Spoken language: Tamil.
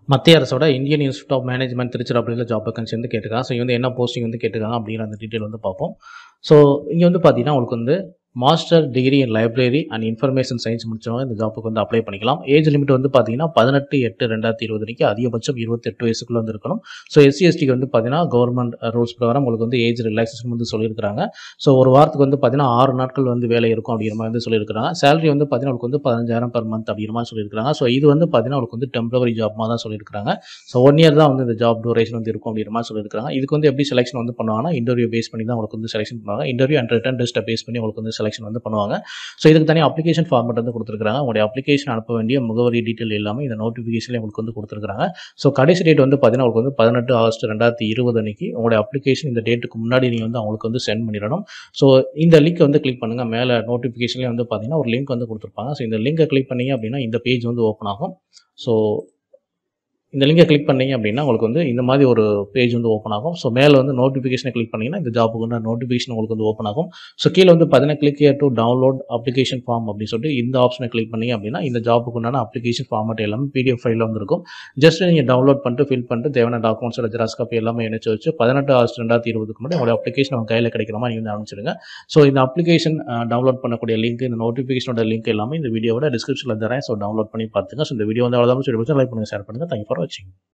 மத்திய அரசோட இந்தியன் இன்ஸ்டியூட் ஆஃப் மேனேஜ்மெண்ட் திருச்சிராப்பள்ளியில் ஜாப் வேகன்சி வந்து கேட்டிருக்காங்க ஸோ இங்க வந்து என்ன போஸ்டிங் வந்து கேட்டிருக்காங்க அப்படிங்கிற அந்த டீட்டெயில் வந்து பார்ப்போம் ஸோ இங்கே வந்து பார்த்தீங்கன்னா உங்களுக்கு வந்து master degree in library and information science முடிச்சவங்க இந்த ஜாப்புக்கு வந்து அப்ளை பண்ணிக்கலாம் ஏஜ் லிமிட் வந்து பார்த்தீங்கன்னா பதினெட்டு எட்டு ரெண்டாயிரத்தி இருபது வரைக்கும் அதிகபட்சம் இருபத்தெட்டு வயசுக்குள்ள வந்து இருக்கணும் ஸோ எஸ்சி எஸ்டிக்கு வந்து பார்த்தீங்கன்னா கவர்மெண்ட் ரூல்ஸ் பிரகாரம் உங்களுக்கு வந்து ஏஜ் ரிலாக்ஸேஷன் வந்து சொல்லியிருக்காங்க ஸோ ஒரு வாரத்துக்கு வந்து பார்த்தீங்கன்னா ஆறு நாட்கள் வந்து வேலை இருக்கும் அப்படிங்கிற மாதிரி வந்து சொல்லியிருக்காங்க சேலரி வந்து பார்த்தீங்கன்னா உங்களுக்கு வந்து பதினஞ்சாயிரம் per மந்த் அப்படிங்கிற மாதிரி சொல்லியிருக்காங்க ஸோ இது வந்து பார்த்தீங்கன்னா உங்களுக்கு வந்து டெம்பரவரி ஜாப் மாதிரி தான் சொல்லியிருக்காங்க ஸோ ஒன் இயர் தான் வந்து இந்த ஜாப் டூரேஷன் வந்து இருக்கும் அப்படிங்கிற மாதிரி சொல்லியிருக்காங்க இதுக்கு வந்து எப்படி செலெக்ஷன் வந்து பண்ணுவாங்கன்னா இன்டர்வியூ பேஸ் பண்ணி தான் உங்களுக்கு வந்து செலெக்ஷன் பண்ணுவாங்க இன்டர்வியூ அண்ட் ரிட்டன் டெஸ்ட்டை பேஸ் பண்ணி உங்களுக்கு வந்து செலெக்ஷன் வந்து பண்ணுவாங்க ஸோ இதுக்கு தனியாக அப்ளிகேஷன் ஃபார்மேட் வந்து கொடுத்துருக்காங்க உங்களுடைய அப்ளிகேஷன் அனுப்ப வேண்டிய முகவரி டீட்டெயில் எல்லாமே இந்த நோட்டிஃபிகேஷனில் உங்களுக்கு வந்து கொடுத்துருக்காங்க ஸோ கடைசி டேட் வந்து பார்த்தீங்கன்னா உங்களுக்கு வந்து பதினெட்டு ஆகஸ்ட் ரெண்டாயிரத்தி இருபது அன்னைக்கு உங்களுடைய அப்ளிகேஷன் இந்த டேட்டுக்கு முன்னாடி நீங்கள் வந்து அவங்களுக்கு வந்து சென்ட் பண்ணிடணும் ஸோ இந்த லிங்க் வந்து கிளிக் பண்ணுங்கள் மேலே நோட்டிஃபிகேஷன்லேயே வந்து பார்த்தீங்கன்னா ஒரு லிங்க் வந்து கொடுத்துருப்பாங்க ஸோ இந்த லிங்கை கிளிக் பண்ணீங்க அப்படின்னா இந்த பேஜ் வந்து ஓப்பன் ஆகும் ஸோ இந்த லிங்கை கிளிக் பண்ணீங்க அப்படின்னா உங்களுக்கு வந்து இந்த மாதிரி ஒரு பேஜ் வந்து ஓப்பன் ஆகும் ஸோ மேலே வந்து நோட்டிஃபிகேஷனை கிளிக் பண்ணீங்கன்னா இந்த ஜாப்புக்கு நோட்டிஃபிகேஷன் உங்களுக்கு வந்து ஓப்பன் ஆகும் ஸோ கீழே வந்து பார்த்தீங்கன்னா click here to download application form அப்படின்னு சொல்லிட்டு இந்த ஆப்ஷனை கிளிக் பண்ணீங்க அப்படின்னா இந்த ஜாப்புக்கு உண்டான அப்ளிகேஷன் ஃபார்மட் எல்லாமே பிடிஎஃப் ஃபைலில் வந்து இருக்கும் ஜஸ்ட் நீங்கள் டவுன்லோட் பண்ணிட்டு ஃபில் பண்ணிட்டு தேவையான டாக்குமெண்ட்ஸோட ஜெராக்ஸ் காப்பி எல்லாமே இணைச்சு வச்சு பதினெட்டு ஆகஸ்ட் ரெண்டாயிரத்தி இருபதுக்கு முன்னாடி உங்களுடைய அப்ளிகேஷன் உங்கள் கையில் கிடைக்கிற மாதிரி நீங்கள் வந்து அனுப்பிச்சிடுங்க ஸோ இந்த அப்ளிகேஷன் டவுன்லோட் பண்ணக்கூடிய லிங்க் இந்த நோட்டிஃபிகேஷனோட லிங்க் எல்லாமே இந்த வீடியோவோட டிஸ்கிரிப்ஷனில் தரேன் ஸோ டவுன்லோட் பண்ணி பார்த்துங்க ஸோ இந்த வீடியோ வந்து அவ்வளோதான் லைக் பண்ணுங்கள் ஷேர் பண்ணுங்கள் தேங்க் ஃபார் வாட்சிங்